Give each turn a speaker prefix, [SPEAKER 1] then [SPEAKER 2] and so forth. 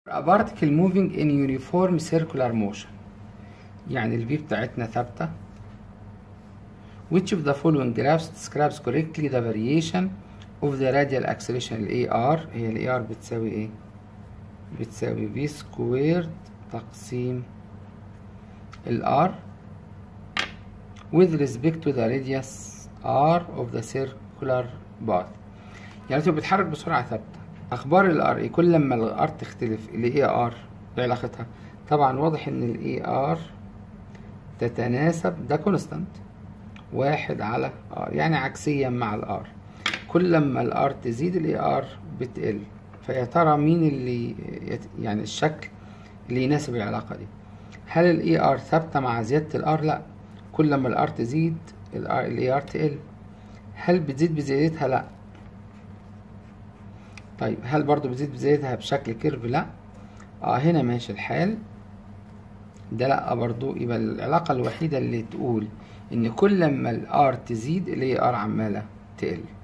[SPEAKER 1] A particle moving in uniform circular motion يعني الفي بتاعتنا ثابتة which of the following graphs describes correctly the variation of the radial acceleration ال AR هي ال AR بتساوي ايه؟ بتساوي V squared تقسيم ال R with respect to the radius R of the circular path يعني انت بتتحرك بسرعة ثابتة اخبار الار اي كل لما الار تختلف ال اي ار ايه علاقتها طبعا واضح ان الاي ار تتناسب ده كونستانت واحد على ار يعني عكسيا مع الار كل لما الار تزيد الاي ار بتقل فيا ترى مين اللي يت... يعني الشكل اللي يناسب العلاقة دي هل الاي ار ثابتة مع زيادة الار لا كل لما الار تزيد الار الاي ار تقل هل بتزيد بزيادتها لا طيب هل برضو بتزيد بزيادتها بشكل كيرف لا اه هنا ماشي الحال ده لا برضو يبقى العلاقة الوحيدة اللي تقول ان كل لما الار تزيد الاي ار عمالة تقل